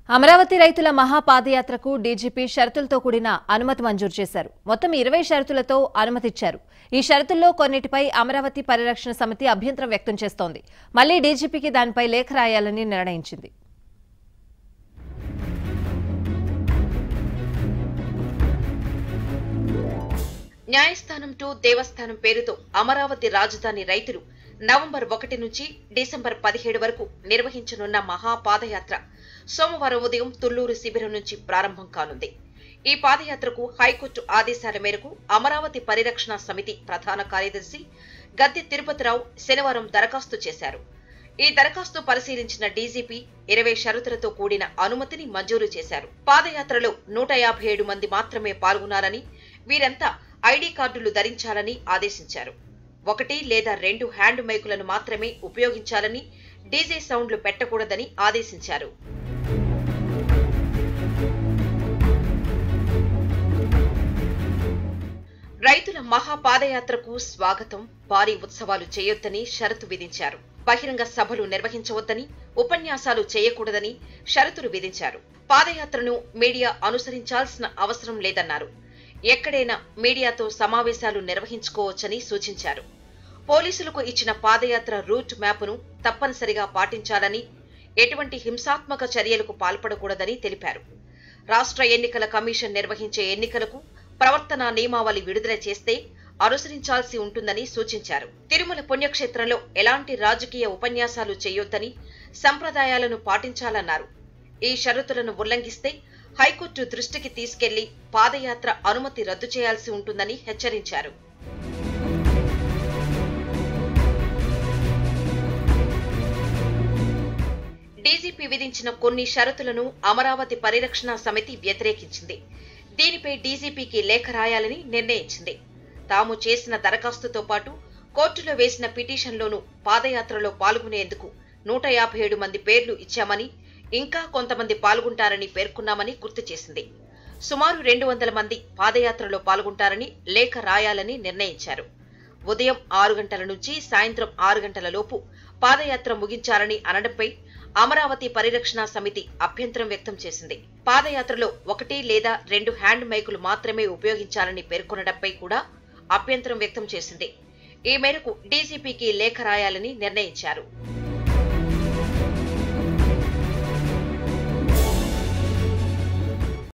అమరావతి రైతుల మహాపాదయాత్రకు డీజీపీ షరతులతో కూడిన అనుమతి మంజూరు చేశారు మొత్తం ఇరవై షరతులతో అనుమతిచ్చారు ఈ షరతుల్లో కొన్నిటిపై అమరావతి పరిరక్షణ సమితి అభ్యంతరం వ్యక్తం చేస్తోంది మళ్లీ డీజీపీకి దానిపై లేఖ రాయాలని నిర్ణయించింది న్యాయస్థానం టు దేవస్థానం పేరుతో అమరావతి రాజధాని రైతులు నవంబర్ ఒకటి నుంచి డిసెంబర్ పదిహేడు వరకు నిర్వహించనున్న మహాపాదయాత్ర సోమవారం ఉదయం తుళ్లూరు శిబిరం నుంచి ప్రారంభం కానుంది ఈ పాదయాత్రకు హైకోర్టు ఆదేశాల మేరకు అమరావతి పరిరక్షణ సమితి ప్రధాన కార్యదర్శి గద్దె తిరుపతిరావు శనివారం దరఖాస్తు చేశారు ఈ దరఖాస్తు పరిశీలించిన డీజీపీ ఇరవై షరతులతో కూడిన అనుమతిని మంజూరు చేశారు పాదయాత్రలో నూట యాభై ఏడు మంది మాత్రమే పాల్గొనాలని వీరంతా ఐడీ కార్డులు ధరించాలని ఆదేశించారు ఒకటి లేదా రెండు హ్యాండ్ మైకులను మాత్రమే ఉపయోగించాలని డీజే సౌండ్లు పెట్టకూడదని ఆదేశించారు రైతుల మహాపాదయాత్రకు స్వాగతం భారీ ఉత్సవాలు చేయొద్దని షరతు విధించారు బహిరంగ సభలు నిర్వహించవద్దని ఉపన్యాసాలు చేయకూడదని షరతులు విధించారు పాదయాత్రను మీడియా అనుసరించాల్సిన అవసరం లేదన్నారు ఎక్కడైనా మీడియాతో సమావేశాలు నిర్వహించుకోవచ్చని సూచించారు పోలీసులకు ఇచ్చిన పాదయాత్ర రూట్ మ్యాప్ను తప్పనిసరిగా పాటించాలని ఎటువంటి హింసాత్మక చర్యలకు పాల్పడకూడదని తెలిపారు రాష్ట్ర ఎన్నికల కమిషన్ నిర్వహించే ఎన్నికలకు ప్రవర్తనా నియమావళి విడుదల చేస్తే అనుసరించాల్సి ఉంటుందని సూచించారు తిరుమల పుణ్యక్షేత్రంలో ఎలాంటి రాజకీయ ఉపన్యాసాలు చేయొద్దని సంప్రదాయాలను పాటించాలన్నారు ఈ షరతులను ఉల్లంఘిస్తే హైకోర్టు దృష్టికి తీసుకెళ్లి పాదయాత్ర అనుమతి రద్దు చేయాల్సి ఉంటుందని హెచ్చరించారు డీజీపీ విధించిన కొన్ని షరతులను అమరావతి పరిరక్షణ సమితి వ్యతిరేకించింది దీనిపై డీజీపీకి లేఖ రాయాలని నిర్ణయించింది తాము చేసిన దరఖాస్తుతో పాటు కోర్టులో వేసిన పిటిషన్లోనూ పాదయాత్రలో పాల్గొనేందుకు నూట యాభై ఏడు మంది పేర్లు ఇచ్చామని ఇంకా కొంతమంది పాల్గొంటారని పేర్కొన్నామని గుర్తు చేసింది సుమారు రెండు వందల మంది పాదయాత్రలో పాల్గొంటారని లేఖ రాయాలని నిర్ణయించారు ఉదయం ఆరు గంటల నుంచి సాయంత్రం ఆరు గంటల లోపు పాదయాత్ర ముగించాలని అనడంపై అమరావతి పరిరక్షణ సమితి అభ్యంతరం వ్యక్తం చేసింది పాదయాత్రలో ఒకటి లేదా రెండు హ్యాండ్ మైకులు మాత్రమే ఉపయోగించాలని పేర్కొనడంపై కూడా అభ్యంతరం వ్యక్తం చేసింది ఈ మేరకు డీజీపీకి లేఖ రాయాలని నిర్ణయించారు